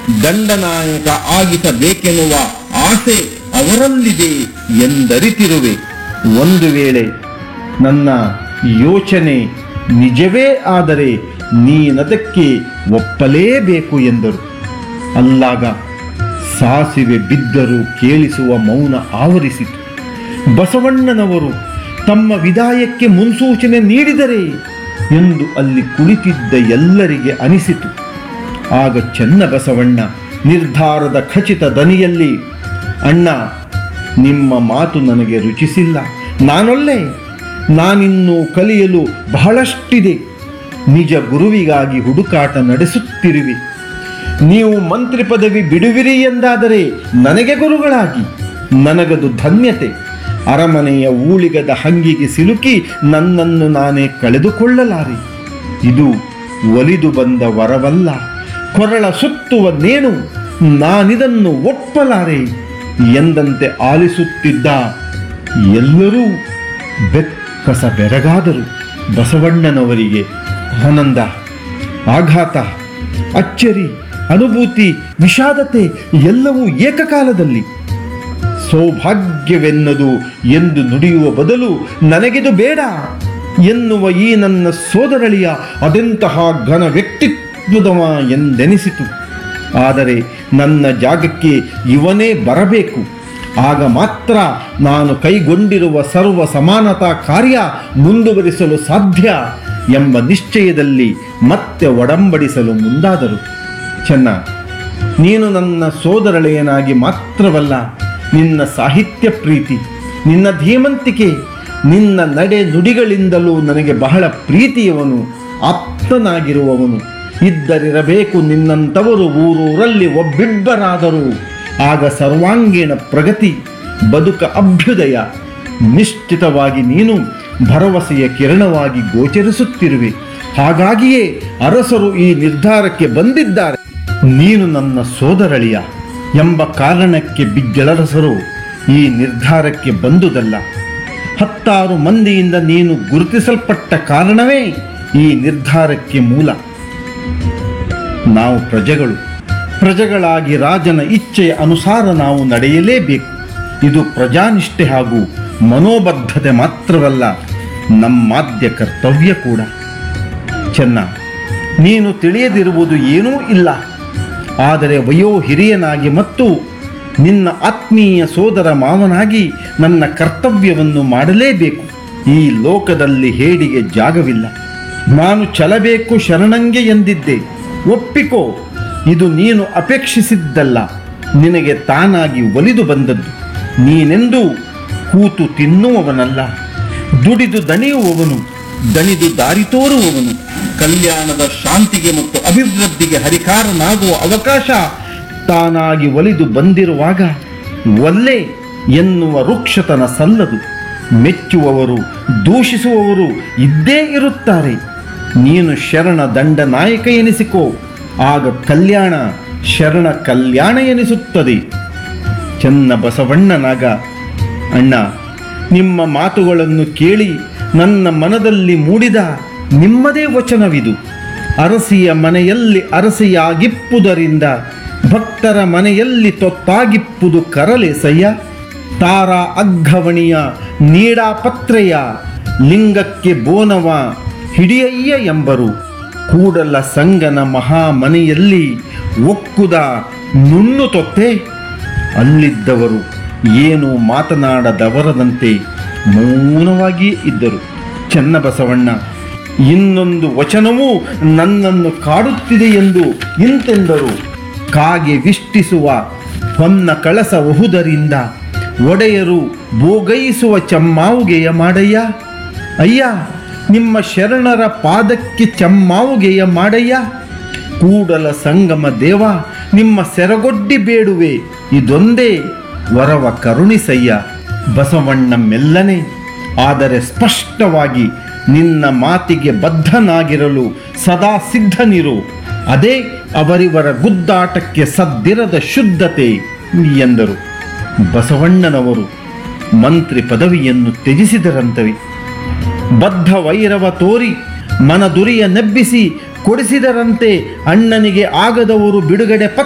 ದಂಡನಾಯಕ ಆಗಿಸಬೇಕೆನ್ನುವ ಆಸೆ ಅವರಲ್ಲಿದೆ ಎಂದರಿತಿರುವೆ ಒಂದು ವೇಳೆ ನನ್ನ ಯೋಚನೆ ನಿಜವೇ ಆದರೆ ನೀನದಕ್ಕೆ ಒಪ್ಪಲೇಬೇಕು ಎಂದರು ಅಲ್ಲಾಗ ಸಾಸಿವೆ ಬಿದ್ದರೂ ಕೇಳಿಸುವ ಮೌನ ಆವರಿಸಿತು ಬಸವಣ್ಣನವರು ತಮ್ಮ ವಿದಾಯಕ್ಕೆ ಮುನ್ಸೂಚನೆ ನೀಡಿದರೆ ಎಂದು ಅಲ್ಲಿ ಕುಳಿತಿದ್ದ ಎಲ್ಲರಿಗೆ ಅನಿಸಿತು ಆಗ ಚೆನ್ನ ಬಸವಣ್ಣ ನಿರ್ಧಾರದ ಖಚಿತ ದನಿಯಲ್ಲಿ ಅಣ್ಣ ನಿಮ್ಮ ಮಾತು ನನಗೆ ರುಚಿಸಿಲ್ಲ ನಾನೊಲ್ಲೆ ನಾನಿನ್ನೂ ಕಲಿಯಲು ಬಹಳಷ್ಟಿದೆ ನಿಜ ಗುರುವಿಗಾಗಿ ಹುಡುಕಾಟ ನಡೆಸುತ್ತಿರುವೆ ನೀವು ಮಂತ್ರಿ ಪದವಿ ಬಿಡುವಿರಿ ಎಂದಾದರೆ ನನಗೆ ಗುರುಗಳಾಗಿ ನನಗದು ಧನ್ಯತೆ ಅರಮನೆಯ ಊಳಿಗದ ಹಂಗಿಗೆ ಸಿಲುಕಿ ನನ್ನನ್ನು ನಾನೇ ಕಳೆದುಕೊಳ್ಳಲಾರೆ ಇದು ಒಲಿದು ಬಂದ ವರವಲ್ಲ ಕೊರಳ ಸುತ್ತುವ ನೇನು ನಾನಿದನ್ನು ಒಪ್ಪಲಾರೆ ಎಂದಂತೆ ಆಲಿಸುತ್ತಿದ್ದ ಎಲ್ಲರೂ ಬೆಕ್ಕಸ ಬೆರಗಾದರು ಬಸವಣ್ಣನವರಿಗೆ ಆನಂದ ಆಘಾತ ಅಚ್ಚರಿ ಅನುಭೂತಿ ವಿಷಾದತೆ ಎಲ್ಲವೂ ಏಕಕಾಲದಲ್ಲಿ ಸೌಭಾಗ್ಯವೆನ್ನದು ಎಂದು ನುಡಿಯುವ ಬದಲು ನನಗಿದು ಬೇಡ ಎನ್ನುವ ಈ ನನ್ನ ಸೋದರಳಿಯ ಅದೆಂತಹ ಘನ ವ್ಯಕ್ತಿತ್ವದವ ಎಂದೆನಿಸಿತು ಆದರೆ ನನ್ನ ಜಾಗಕ್ಕೆ ಇವನೇ ಬರಬೇಕು ಆಗ ಮಾತ್ರ ನಾನು ಕೈಗೊಂಡಿರುವ ಸರ್ವ ಸಮಾನತಾ ಕಾರ್ಯ ಮುಂದುವರಿಸಲು ಸಾಧ್ಯ ಎಂಬ ನಿಶ್ಚಯದಲ್ಲಿ ಮತ್ತೆ ಒಡಂಬಡಿಸಲು ಮುಂದಾದರು ಚೆನ್ನ ನೀನು ನನ್ನ ಸೋದರಳೆಯನಾಗಿ ಮಾತ್ರವಲ್ಲ ನಿನ್ನ ಸಾಹಿತ್ಯ ಪ್ರೀತಿ ನಿನ್ನ ಧೀಮಂತಿಕೆ ನಿನ್ನ ನಡೆ ನುಡಿಗಳಿಂದಲೂ ನನಗೆ ಬಹಳ ಪ್ರೀತಿಯವನು ಆಪ್ತನಾಗಿರುವವನು ಇದ್ದರಿರಬೇಕು ನಿನ್ನಂಥವರು ಊರೂರಲ್ಲಿ ಒಬ್ಬಿಬ್ಬರಾದರೂ ಆಗ ಸರ್ವಾಂಗೀಣ ಪ್ರಗತಿ ಬದುಕ ಅಭ್ಯುದಯ ನಿಶ್ಚಿತವಾಗಿ ನೀನು ಭರವಸೆಯ ಕಿರಣವಾಗಿ ಗೋಚರಿಸುತ್ತಿರುವೆ ಹಾಗಾಗಿಯೇ ಅರಸರು ಈ ನಿರ್ಧಾರಕ್ಕೆ ಬಂದಿದ್ದಾರೆ ನೀನು ನನ್ನ ಸೋದರಳಿಯ ಎಂಬ ಕಾರಣಕ್ಕೆ ಬಿಜ್ಜಳರಸರು ಈ ನಿರ್ಧಾರಕ್ಕೆ ಬಂದುದಲ್ಲ ಹತ್ತಾರು ಮಂದಿಯಿಂದ ನೀನು ಗುರುತಿಸಲ್ಪಟ್ಟ ಕಾರಣವೇ ಈ ನಿರ್ಧಾರಕ್ಕೆ ಮೂಲ ನಾವು ಪ್ರಜೆಗಳು ಪ್ರಜೆಗಳಾಗಿ ರಾಜನ ಇಚ್ಛೆಯ ಅನುಸಾರ ನಾವು ನಡೆಯಲೇಬೇಕು ಇದು ಪ್ರಜಾನಿಷ್ಠೆ ಹಾಗೂ ಮನೋಬದ್ಧತೆ ಮಾತ್ರವಲ್ಲ ನಮ್ಮಾದ್ಯ ಕರ್ತವ್ಯ ಕೂಡ ಚೆನ್ನ ನೀನು ತಿಳಿಯದಿರುವುದು ಏನೂ ಇಲ್ಲ ಆದರೆ ವಯೋ ಹಿರಿಯನಾಗಿ ಮತ್ತು ನಿನ್ನ ಆತ್ಮೀಯ ಸೋದರ ಮಾವನಾಗಿ ನನ್ನ ಕರ್ತವ್ಯವನ್ನು ಮಾಡಲೇಬೇಕು ಈ ಲೋಕದಲ್ಲಿ ಹೇಡಿಗೆ ಜಾಗವಿಲ್ಲ ನಾನು ಚಲಬೇಕು ಶರಣಂಗೆ ಎಂದಿದ್ದೆ ಒಪ್ಪಿಕೋ ಇದು ನೀನು ಅಪೇಕ್ಷಿಸಿದ್ದಲ್ಲ ನಿನಗೆ ತಾನಾಗಿ ಒಲಿದು ಬಂದದ್ದು ನೀನೆಂದೂ ಕೂತು ತಿನ್ನುವವನಲ್ಲ ದುಡಿದು ದಣಿಯುವವನು ದಣಿದು ದಾರಿ ತೋರುವವನು ಕಲ್ಯಾಣದ ಶಾಂತಿಗೆ ಮತ್ತು ಅಭಿವೃದ್ಧಿಗೆ ಹರಿಕಾರನಾಗುವ ಅವಕಾಶ ತಾನಾಗಿ ಒಲಿದು ಬಂದಿರುವಾಗ ಒಲ್ಲೆ ಎನ್ನುವ ವೃಕ್ಷತನ ಸಲ್ಲದು ಮೆಚ್ಚುವವರು ದೂಷಿಸುವವರು ಇದ್ದೇ ಇರುತ್ತಾರೆ ನೀನು ಶರಣ ದಂಡ ನಾಯಕ ಎನಿಸಿಕೋ ಆಗ ಕಲ್ಯಾಣ ಶರಣ ಕಲ್ಯಾಣ ಎನಿಸುತ್ತದೆ ಚೆನ್ನ ಬಸವಣ್ಣನಾಗ ಅಣ್ಣ ನಿಮ್ಮ ಮಾತುಗಳನ್ನು ಕೇಳಿ ನನ್ನ ಮನದಲ್ಲಿ ಮೂಡಿದ ನಿಮ್ಮದೇ ವಚನವಿದು ಅರಸಿಯ ಮನೆಯಲ್ಲಿ ಅರಸಿಯಾಗಿಪ್ಪುದರಿಂದ ಭಕ್ತರ ಮನೆಯಲ್ಲಿ ತೊತ್ತಾಗಿಪ್ಪುದು ಕರಲೆಸಯ್ಯ ತಾರ ಅಗ್ಘವಣಿಯ ನೀಡಾಪತ್ರೆಯ ಲಿಂಗಕ್ಕೆ ಬೋನವ ಹಿಡಿಯಯ್ಯ ಎಂಬರು ಕೂಡಲ ಸಂಗನ ಮಹಾಮನೆಯಲ್ಲಿ ಒಕ್ಕುದ ನುಣ್ಣು ತೊತ್ತೆ ಅಲ್ಲಿದ್ದವರು ಏನು ಮಾತನಾಡದವರದಂತೆ ಮೌನವಾಗಿಯೇ ಇದ್ದರು ಚನ್ನಬಸವಣ್ಣ ಇನ್ನೊಂದು ವಚನವೂ ನನ್ನನ್ನು ಕಾಡುತ್ತಿದೆ ಎಂದು ಇಂತೆಂದರು ಕಾಗೆ ವಿಷ್ಟಿಸುವ ಹೊನ್ನ ಕಳಸಬಹುದರಿಂದ ಒಡೆಯರು ಭೋಗೈಸುವ ಚಮ್ಮಾವುಗೆಯ ಮಾಡಯ್ಯ ಅಯ್ಯ ನಿಮ್ಮ ಶರಣರ ಪಾದಕ್ಕೆ ಚಮ್ಮಾವುಗೆಯ ಮಾಡಯ್ಯ ಕೂಡಲ ಸಂಗಮ ದೇವ ನಿಮ್ಮ ಸೆರಗೊಡ್ಡಿ ಬೇಡುವೆ ಇದೊಂದೇ ವರವ ಕರುಣಿಸಯ್ಯ ಬಸವಣ್ಣ ಮೆಲ್ಲನೆ ಆದರೆ ಸ್ಪಷ್ಟವಾಗಿ ನಿನ್ನ ಮಾತಿಗೆ ಬದ್ಧನಾಗಿರಲು ಸದಾ ಸಿದ್ಧನಿರು ಅದೇ ಅವರಿವರ ಗುದ್ದಾಟಕ್ಕೆ ಸದ್ದಿರದ ಶುದ್ಧತೆ ಎಂದರು ಬಸವಣ್ಣನವರು ಮಂತ್ರಿ ಪದವಿಯನ್ನು ತ್ಯಜಿಸಿದರಂತವೆ ಬದ್ಧ ವೈರವ ತೋರಿ ಮನದುರಿಯ ನೆಬ್ಬಿಸಿ ಕೊಡಿಸಿದರಂತೆ ಅಣ್ಣನಿಗೆ ಆಗದವರು ಬಿಡುಗಡೆ